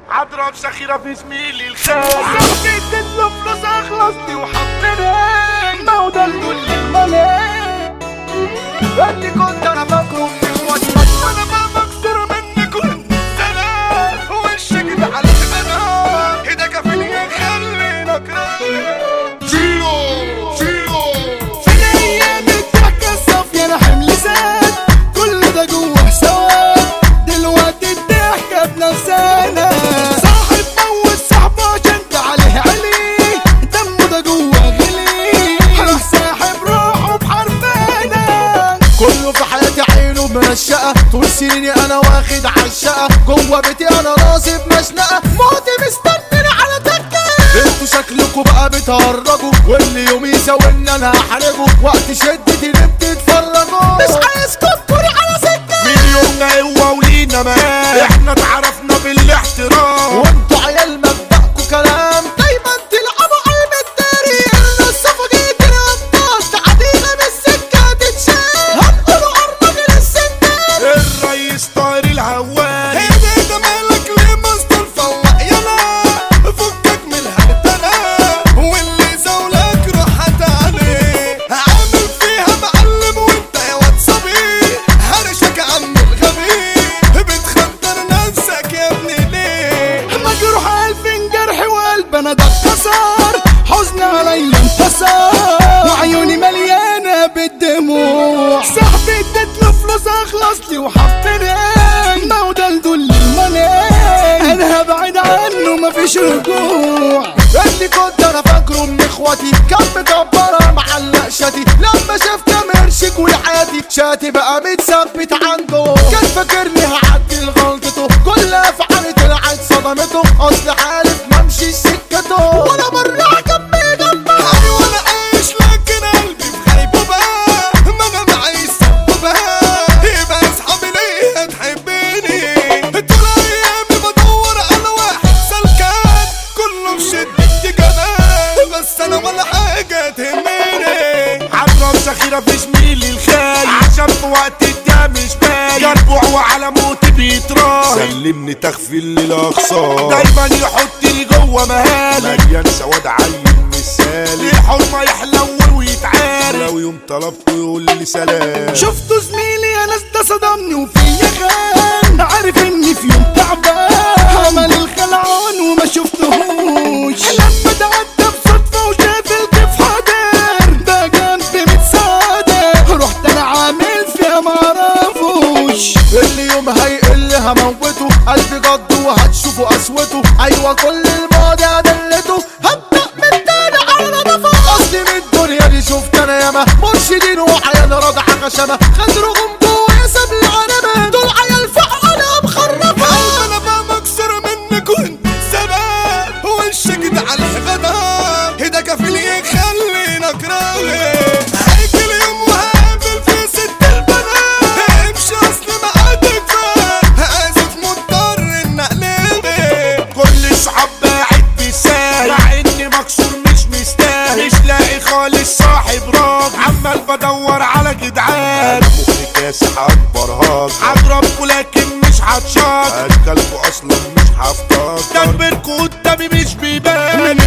عضرب سخيرة في زميلي الخال صاحبي اديتله فلوس اخلصتي وحطني ما هو ده الدل الملك اللي كنت انا فاكره من اخواتي وانا بقى مكسور منك وانت سلام وشك ده على الغنى ايدك في اللي يخلينا كرام فيلو فيلو في الايام الضحكة الصافية انا حمل زاد كل ده جوه سواد دلوقتي الضحكة بنفسنا صاحب موت صاحبه عشان ده عليه عليه دمه ده جوه غلي راح ساحب روحه بحرفنا كله في حياتي عينه منشقة طول سنيني انا واخد عالشقة جوه بيتي انا راسي بمشنقة موتي مستنيني على تكة انتوا شكلكوا بقى بتهرجوا واللي يوم يساويني انا هحرجه وقت شدتي اللي بتتفرجوا مش عايزكم تكوني على سكة مليوننا هو ولينا مال احنا اتعرفنا بالاحترام وانتوا عيال مبدأكوا كلام دايما تلعبوا على المداري انا الصفقة الابطال تعدينا من السكة تتشال هنقولوا ارمجل السندال الرئيس طاير الهوان ايه ده ده مالك ليه مصدر فوق يلا فكك من الهرتلة واللي زولك راحت عليه عامل فيها معلم وانت يا واد صبي هرشك عم الغبي بتخدر نفسك يا ابني ليه مجروح الف جرح وقلب انا ده اتكسر حزن عليا انتصر وعيوني مليانه بالدموع صاحبي اديت له فلوس اخلص لي وحطني ما هو ده الدل الملك انا هبعد عنه مفيش رجوع اللي كنت انا فاكره من اخواتي كان مكبره معلق شاتي لما شاف كام قرشك وحياتي شاتي بقى متثبت عنده كان فاكرني هعدي لغلطته كل افعالي طلعت صدمته اصل عارف ممشي سكته ولا مره هكمل جنبه ايوه انا عايش لكن قلبي في غيبوبه ما انا معي سببها يبقى اصحابي ليه تحبني طول ايامي بدور على واحد سلكان كله في شدة جمال بس انا ولا حاجه تهمني عضرب سخيرة في زميلي الخال عشان في وقت ده مش باين يربع وعلى موتي بيتراهن سلمني تغفل للاخصار دايما يحطني جوه مهالي مليان سواد عين مثالي الحرمة يحلو ويتعارك لو يوم طلبته يقول لي سلام شفتوا زميلي يا ناس ده صدمني وفيا خان عارف اني في يوم تعبان عمل الخلعان وما شفتهوش لما تعدى بصدفة وشاف الكيف حاضر ده جنبي متصادر رحت انا عامل فيها معرفوش اللي يوم هيقل هموته قلبي جد وهتشوفوا قسوته ايوه كل الماضي ادلته هبدأ من تاني على نظافة اصلي من الدنيا دي شفت انا ياما مرشدين وعيال رضع غشمة خدرهم جوا يسب العنبة دول عيال فقرة مخربة انا بقى مكسور منك وانت سبب وشك ده على الغداء ايدك كفيل يخلينا كراهي هيجي اليوم وهقابل في ست البنات امشي اصل معادك اسف مضطر ان اقلبك كل صحاب باعت بيسال مع اني مكسور مش مستاهل مش لاقي خالص صاحب راجل عمال بدور على جدعان مخي كاسح اكبر هاك هضربكوا لكن مش هتشاط اشكالكوا اصلا مش هفتكر تكبركوا قدامي مش بيبان من